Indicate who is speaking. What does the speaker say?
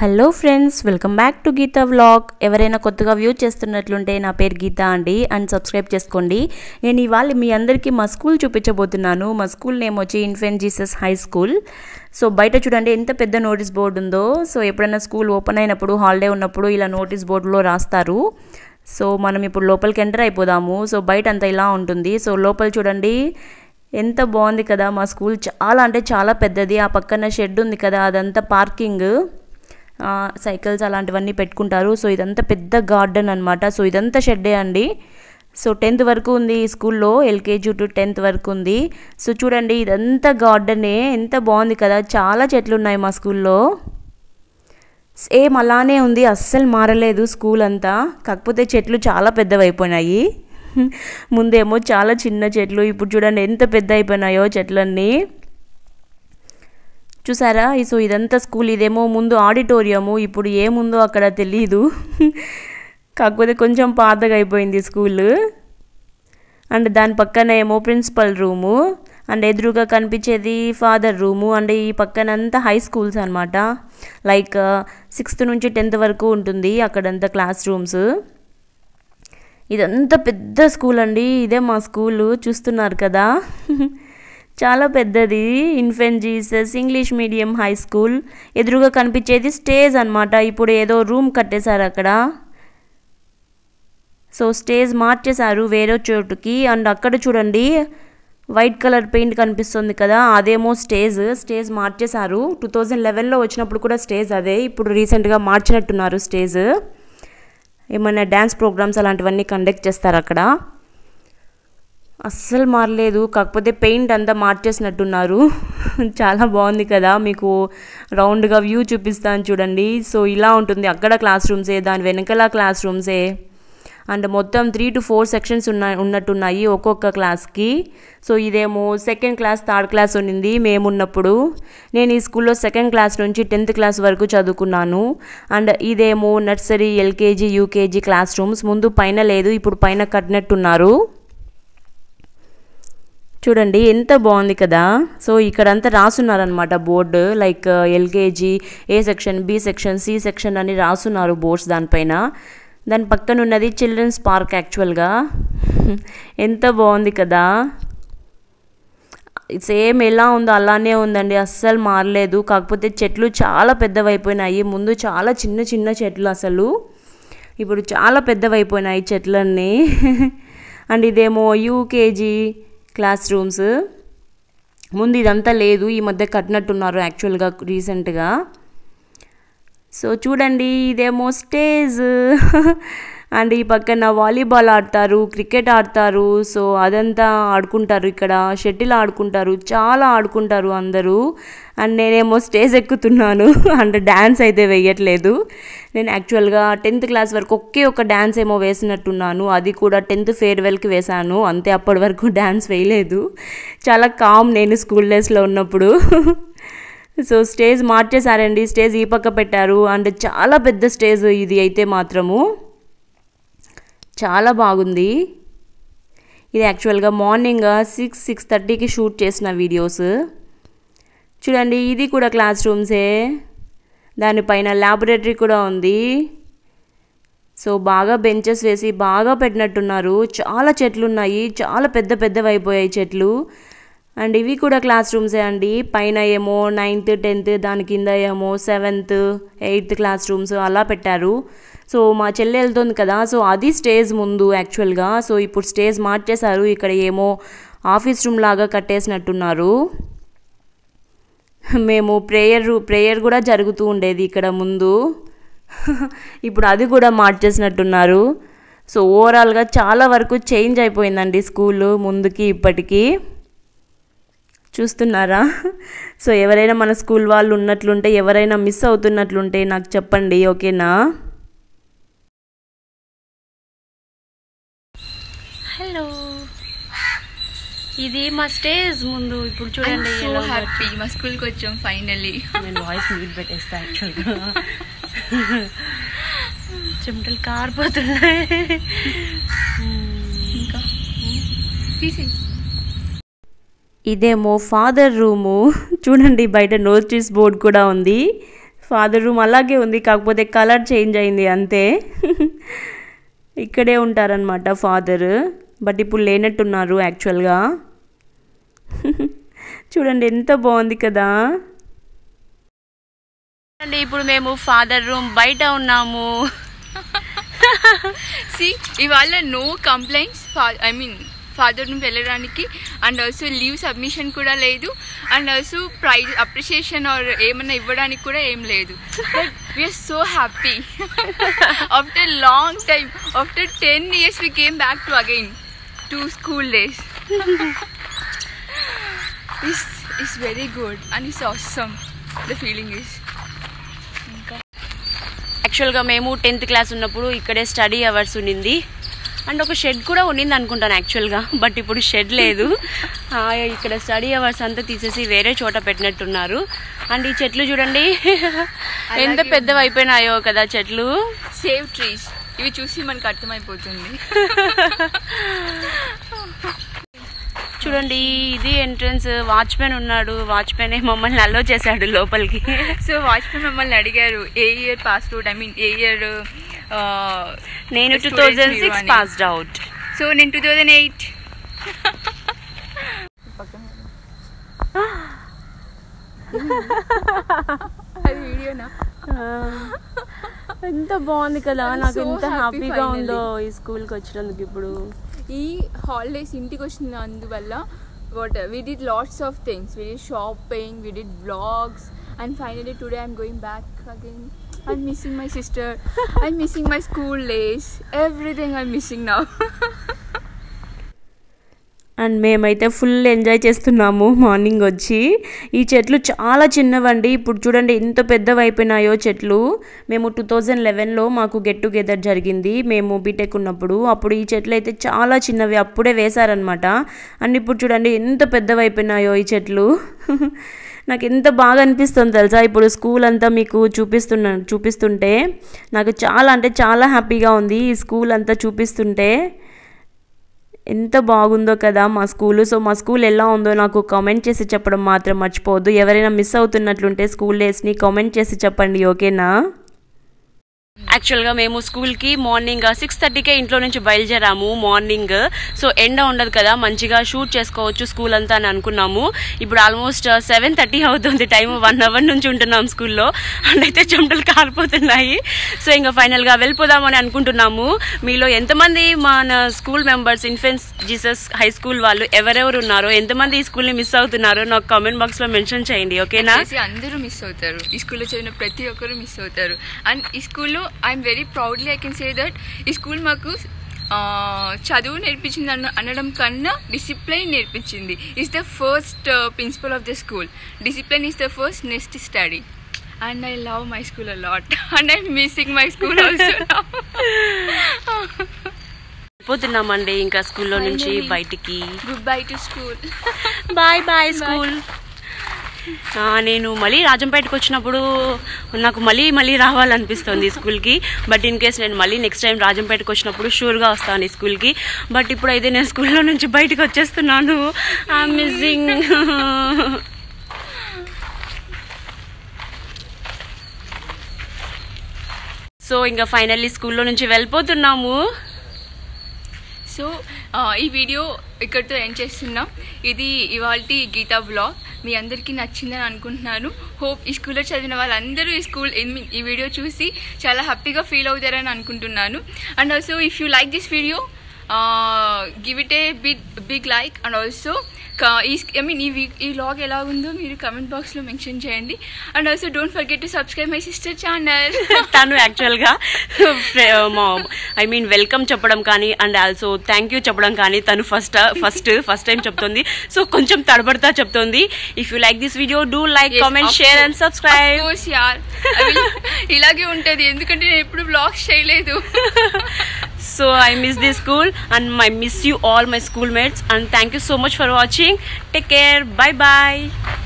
Speaker 1: Hello friends welcome back to Geetha vlog ఎవరైనా కొత్తగా view చేస్తున్నట్లుంటే నా పేరు గీత అండి అండ్ సబ్స్క్రైబ్ చేసుకోండి నేను ఇవాళ మీ అందరికీ మా స్కూల్ చూపించబోతున్నాను మా స్కూల్ నేమ్ వచ్చి infant Jesus high school so బయట చూడండి ఎంత పెద్ద నోటీస్ బోర్డు ఉందో సో ఎప్పుడైనా స్కూల్ ఓపెన్ అయినప్పుడు హాలిడే ఉన్నప్పుడు ఇలా నోటీస్ బోర్డులో రాస్తారు సో మనం ఇప్పుడు లోపలికి ఎంటర్ అయిపోదాము సో బయట అంతా ఇలా ఉంటుంది సో లోపల చూడండి ఎంత బాగుంది కదా మా స్కూల్ చాలా అంటే చాలా పెద్దది ఆ పక్కన షెడ్ ఉంది కదా అదంతా పార్కింగ్ సైకిల్స్ అలాంటివన్నీ పెట్టుకుంటారు సో ఇదంతా పెద్ద గార్డెన్ అనమాట సో ఇదంతా షెడ్డే అండి సో టెన్త్ వరకు ఉంది ఈ స్కూల్లో ఎల్కేజీ టు టెన్త్ వరకు ఉంది సో చూడండి ఇదంతా గార్డెనే ఎంత బాగుంది కదా చాలా చెట్లు ఉన్నాయి మా స్కూల్లో సేమ్ అలానే ఉంది అస్సలు మారలేదు స్కూల్ అంతా కాకపోతే చెట్లు చాలా పెద్దవైపోయినాయి ముందేమో చాలా చిన్న చెట్లు ఇప్పుడు చూడండి ఎంత పెద్ద అయిపోయినాయో చెట్లన్నీ చూసారా సో ఇదంతా స్కూల్ ఇదేమో ముందు ఆడిటోరియము ఇప్పుడు ఏముందో అక్కడ తెలీదు కాకపోతే కొంచెం పాతగా అయిపోయింది స్కూల్ అండ్ దాని పక్కన ఏమో ప్రిన్సిపల్ రూము అండ్ ఎదురుగా కనిపించేది ఫాదర్ రూము అండ్ ఈ పక్కనంతా హై స్కూల్స్ అనమాట లైక్ సిక్స్త్ నుంచి టెన్త్ వరకు ఉంటుంది అక్కడంతా క్లాస్ రూమ్స్ ఇదంతా పెద్ద స్కూల్ అండి ఇదే మా స్కూలు చూస్తున్నారు కదా చాలా పెద్దది infant Jesus English medium high school ఎదురుగా కనిపించేది స్టేజ్ అనమాట ఇప్పుడు ఏదో రూమ్ కట్టేశారు అక్కడ సో స్టేజ్ మార్చేశారు వేరే చోటుకి అండ్ అక్కడ చూడండి వైట్ కలర్ పెయింట్ కనిపిస్తుంది కదా అదేమో స్టేజ్ స్టేజ్ మార్చేశారు టూ థౌజండ్ లెవెన్లో వచ్చినప్పుడు కూడా స్టేజ్ అదే ఇప్పుడు రీసెంట్గా మార్చినట్టున్నారు స్టేజ్ ఏమైనా డ్యాన్స్ ప్రోగ్రామ్స్ అలాంటివన్నీ కండక్ట్ చేస్తారు అక్కడ అస్సలు మారలేదు కాకపోతే పెయింట్ అంతా మార్చేసినట్టున్నారు చాలా బాగుంది కదా మీకు రౌండ్గా వ్యూ చూపిస్తాను చూడండి సో ఇలా ఉంటుంది అక్కడ క్లాస్ రూమ్సే దాని వెనకాల క్లాస్ రూమ్సే అండ్ మొత్తం త్రీ టు ఫోర్ సెక్షన్స్ ఉన్నాయి ఉన్నట్టున్నాయి ఒక్కొక్క క్లాస్కి సో ఇదేమో సెకండ్ క్లాస్ థర్డ్ క్లాస్ ఉన్నింది మేమున్నప్పుడు నేను ఈ స్కూల్లో సెకండ్ క్లాస్ నుంచి టెన్త్ క్లాస్ వరకు చదువుకున్నాను అండ్ ఇదేమో nursery LKG UKG class rooms ముందు పైన లేదు ఇప్పుడు పైన కట్టినట్టున్నారు చూడండి ఎంత బాగుంది కదా సో ఇక్కడంతా రాసున్నారనమాట board like LKG A section B section C section అని రాసున్నారు బోర్డ్స్ దానిపైన దాని పక్కన ఉన్నది చిల్డ్రన్స్ పార్క్ యాక్చువల్గా ఎంత బాగుంది కదా సేమ్ ఎలా ఉందో అలానే ఉందండి అస్సలు మారలేదు కాకపోతే చెట్లు చాలా పెద్దవైపోయినాయి ముందు చాలా చిన్న చిన్న చెట్లు అసలు ఇప్పుడు చాలా పెద్దవైపోయినాయి చెట్లన్నీ అండ్ ఇదేమో యూకేజీ క్లాస్ రూమ్స్ ముందు ఇదంతా లేదు ఈ మధ్య కట్టినట్టున్నారు యాక్చువల్గా రీసెంట్గా సో చూడండి ఇదేమో స్టేజ్ అండ్ ఈ పక్కన వాలీబాల్ ఆడతారు క్రికెట్ ఆడతారు సో అదంతా ఆడుకుంటారు ఇక్కడ షటిల్ ఆడుకుంటారు చాలా ఆడుకుంటారు అందరూ అండ్ నేనేమో స్టేజ్ ఎక్కుతున్నాను అండ్ డ్యాన్స్ అయితే వేయట్లేదు నేను యాక్చువల్గా టెన్త్ క్లాస్ వరకు ఒకే ఒక డ్యాన్స్ ఏమో వేసినట్టున్నాను అది కూడా టెన్త్ ఫేర్వెల్కి వేశాను అంతే అప్పటి వరకు డ్యాన్స్ వేయలేదు చాలా కామ్ నేను స్కూల్ డేస్లో ఉన్నప్పుడు సో స్టేజ్ మార్చేశారండి స్టేజ్ ఈ పక్క పెట్టారు అండ్ చాలా పెద్ద స్టేజ్ ఇది అయితే మాత్రము చాలా బాగుంది ఇది యాక్చువల్గా మార్నింగ్ సిక్స్ సిక్స్ థర్టీకి షూట్ చేసిన వీడియోస్ చూడండి ఇది కూడా క్లాస్ రూమ్సే దానిపైన ల్యాబొరేటరీ కూడా ఉంది సో బాగా బెంచెస్ వేసి బాగా పెట్టినట్టున్నారు చాలా చెట్లు ఉన్నాయి చాలా పెద్ద పెద్దవి అయిపోయాయి చెట్లు అండ్ ఇవి కూడా క్లాస్ రూమ్సే అండి పైన ఏమో నైన్త్ టెన్త్ దాని కింద ఏమో సెవెంత్ ఎయిత్ క్లాస్ రూమ్స్ అలా పెట్టారు సో మా చెల్లె వెళ్తుంది కదా సో అది స్టేజ్ ముందు యాక్చువల్గా సో ఇప్పుడు స్టేజ్ మార్చేశారు ఇక్కడ ఏమో ఆఫీస్ రూమ్ లాగా కట్టేసినట్టున్నారు మేము ప్రేయర్ ప్రేయర్ కూడా జరుగుతూ ఉండేది ఇక్కడ ముందు ఇప్పుడు అది కూడా మార్చేసినట్టున్నారు సో ఓవరాల్గా చాలా వరకు చేంజ్ అయిపోయిందండి స్కూల్ ముందుకి ఇప్పటికీ చూస్తున్నారా సో ఎవరైనా మన స్కూల్ వాళ్ళు ఉన్నట్లుంటే ఎవరైనా మిస్ అవుతున్నట్లుంటే నాకు చెప్పండి ఓకేనా
Speaker 2: హలో ఇది మా స్టేజ్ ముందు ఇప్పుడు చూడండి
Speaker 3: సో హ్యాపీ మా స్కూల్కి వచ్చాం ఫైనల్లీ
Speaker 1: నేను వాయిస్ మ్యూట్ పెట్టేస్తా యాక్చువల్గా
Speaker 2: చెమటలు కారిపోతున్నాయి
Speaker 3: ఇంకా తీసి
Speaker 1: ఇదేమో ఫాదర్ రూము చూడండి బయట నోటీస్ బోర్డ్ కూడా ఉంది ఫాదర్ రూమ్ అలాగే ఉంది కాకపోతే కలర్ చేంజ్ అయింది అంతే ఇక్కడే ఉంటారనమాట ఫాదర్ బట్ ఇప్పుడు లేనట్టున్నారు యాక్చువల్గా చూడండి ఎంత బాగుంది కదా
Speaker 2: అండి ఇప్పుడు మేము ఫాదర్ రూమ్ బయట ఉన్నాము
Speaker 3: సి ఇవాళ నో కంప్లైంట్స్ ఐ మీన్ ఫాదర్ని వెళ్ళడానికి అండ్ ఆల్సో లీవ్ సబ్మిషన్ కూడా లేదు and also prize appreciation or ఏమన్నా ఇవ్వడానికి కూడా ఏం లేదు but we are so happy after long time after ten years we came back to again to school days is is very good and is awesome the feeling is
Speaker 2: యాక్చువల్గా మేము tenth class ఉన్నప్పుడు ఇక్కడే study hours ఉండింది and ఒక shed కూడా ఉండింది అనుకుంటాను యాక్చువల్గా బట్ ఇప్పుడు షెడ్ లేదు ఆ, ఇక్కడ స్టడీ అవర్స్ అంతా తీసేసి వేరే చోట పెట్టినట్టున్నారు అండ్ ఈ చెట్లు చూడండి ఎంత పెద్దవి అయిపోయినాయో కదా చెట్లు
Speaker 3: సేవ్ ట్రీస్ ఇవి చూసి మనకు అర్థమైపోతుంది
Speaker 2: చూడండి ఇది ఎంట్రన్స్ వాచ్మెన్ ఉన్నాడు వాచ్మెన్ మమ్మల్ని అల్లో చేశాడు లోపలికి
Speaker 3: సో వాచ్మెన్ మమ్మల్ని అడిగారు ఏ year pass out I mean ఏ ఇయర్
Speaker 2: నేను two thousand six passed out
Speaker 3: so నేను టూ థౌజండ్ ఎయిట్ అది వీడియోనా
Speaker 2: ఎంత బాగుంది కదా
Speaker 3: I'm
Speaker 2: నాకు
Speaker 3: so
Speaker 2: ఎంత
Speaker 3: happy
Speaker 2: హ్యాపీగా
Speaker 3: finally.
Speaker 2: ఉందో ఈ స్కూల్కి వచ్చినందుకు ఇప్పుడు
Speaker 3: ఈ హాలిడేస్ ఇంటికి వచ్చిన అందువల్ల what we did lots of things we did shopping we did blogs and finally today I'm going back again I'm missing my sister I'm missing my school days everything I'm missing now
Speaker 1: and మేమైతే full enjoy చేస్తున్నాము morning వచ్చి ఈ చెట్లు చాలా చిన్నవండి ఇప్పుడు చూడండి ఎంత పెద్దవి అయిపోయినాయో చెట్లు మేము టూ థౌజండ్ లెవెన్లో మాకు గెట్ టుగెదర్ జరిగింది మేము బీటెక్ ఉన్నప్పుడు అప్పుడు ఈ చెట్లు అయితే చాలా చిన్నవి అప్పుడే వేశారనమాట అండ్ ఇప్పుడు చూడండి ఎంత పెద్దవి అయిపోయినాయో ఈ చెట్లు నాకు ఎంత బాగా అనిపిస్తుంది తెలుసా ఇప్పుడు స్కూల్ అంతా మీకు చూపిస్తున్నా చూపిస్తుంటే నాకు చాలా అంటే చాలా హ్యాపీగా ఉంది ఈ స్కూల్ అంతా చూపిస్తుంటే ఎంత బాగుందో కదా మా స్కూలు సో మా స్కూల్ ఎలా ఉందో నాకు కామెంట్ చేసి చెప్పడం మాత్రం మర్చిపోవద్దు ఎవరైనా మిస్ అవుతున్నట్లుంటే స్కూల్ డేస్ని కామెంట్ చేసి చెప్పండి ఓకేనా
Speaker 2: యాక్చువల్గా మేము స్కూల్కి మార్నింగ్ సిక్స్ థర్టీకే ఇంట్లో నుంచి బయలుదేరాము మార్నింగ్ సో ఎండ ఉండదు కదా మంచిగా షూట్ చేసుకోవచ్చు స్కూల్ అంతా అని అనుకున్నాము ఇప్పుడు ఆల్మోస్ట్ సెవెన్ థర్టీ అవుతుంది టైం వన్ అవర్ నుంచి ఉంటున్నాం స్కూల్లో అండ్ అయితే చెమటలు కారిపోతున్నాయి సో ఇంకా ఫైనల్గా వెళ్ళిపోదామని అనుకుంటున్నాము మీలో ఎంతమంది మన school members Infant Jesus high School వాళ్ళు ఎవరెవరు ఉన్నారో ఎంతమంది ఈ స్కూల్ని మిస్ అవుతున్నారో నాకు కామెంట్ బాక్స్లో మెన్షన్ చేయండి ఓకేనా
Speaker 3: చేసి అందరూ మిస్ అవుతారు ఈ స్కూల్లో చదివిన ప్రతి ఒక్కరు మిస్ అవుతారు అండ్ ఈ స్కూల్లో I'm very proudly I can say that ఈ స్కూల్ మాకు ఆ, చదువు నేర్పించింది అన్న అనడం కన్నా డిసిప్లైన్ నేర్పించింది is the first principal of the school discipline is the first next study and I love my school a lot and I'm missing my school also
Speaker 2: పోతున్నామండి ఇంకా స్కూల్లో నుంచి
Speaker 3: Finally.
Speaker 2: బయటికి
Speaker 3: goodbye to school
Speaker 2: bye bye school నేను మళ్ళీ రాజంపేటకి వచ్చినప్పుడు నాకు మళ్ళీ మళ్ళీ రావాలనిపిస్తుంది ఈ స్కూల్కి బట్ ఇన్ కేస్ నేను మళ్ళీ నెక్స్ట్ టైం రాజంపేటకి వచ్చినప్పుడు షూర్గా వస్తాను ఈ స్కూల్కి బట్ ఇప్పుడు అయితే నేను స్కూల్లో నుంచి బయటకు వచ్చేస్తున్నాను ఐ మిస్సింగ్ సో ఇంకా ఫైనల్లీ స్కూల్లో నుంచి వెళ్ళిపోతున్నాము
Speaker 3: సో ఆ, ఈ వీడియో ఇక్కడితో ఎండ్ చేస్తున్నాం ఇది ఇవాళ గీతా బ్లాగ్ మీ అందరికీ నచ్చిందని అనుకుంటున్నాను హోప్ ఈ స్కూల్లో చదివిన వాళ్ళందరూ ఈ స్కూల్ I mean, ఈ వీడియో చూసి చాలా హ్యాపీగా ఫీల్ అవుతారని అనుకుంటున్నాను and also if you like this video give it a big big like and also ఈ ఐ మీన్ ఈ వీక్ ఈ లాగ్ ఎలా ఉందో మీరు కమెంట్ బాక్స్లో మెన్షన్ చేయండి and also don't forget to subscribe my sister channel
Speaker 2: తను యాక్చువల్గా ఐ మీన్ వెల్కమ్ చెప్పడం కానీ అండ్ ఆల్సో థ్యాంక్ యూ చెప్పడం కానీ తను ఫస్ట్ ఫస్ట్ ఫస్ట్ టైం చెప్తుంది సో కొంచెం తడబడతా చెప్తుంది if you like this video do like
Speaker 3: Yes,
Speaker 2: comment
Speaker 3: of
Speaker 2: share
Speaker 3: course.
Speaker 2: And subscribe
Speaker 3: Of course, yaar. I will- ఇలాగే ఉంటది ఎందుకంటే నేను ఎప్పుడు బ్లాగ్స్ చేయలేదు
Speaker 2: so I miss this school and my miss you all my school mates and thank you so much for watching take care bye bye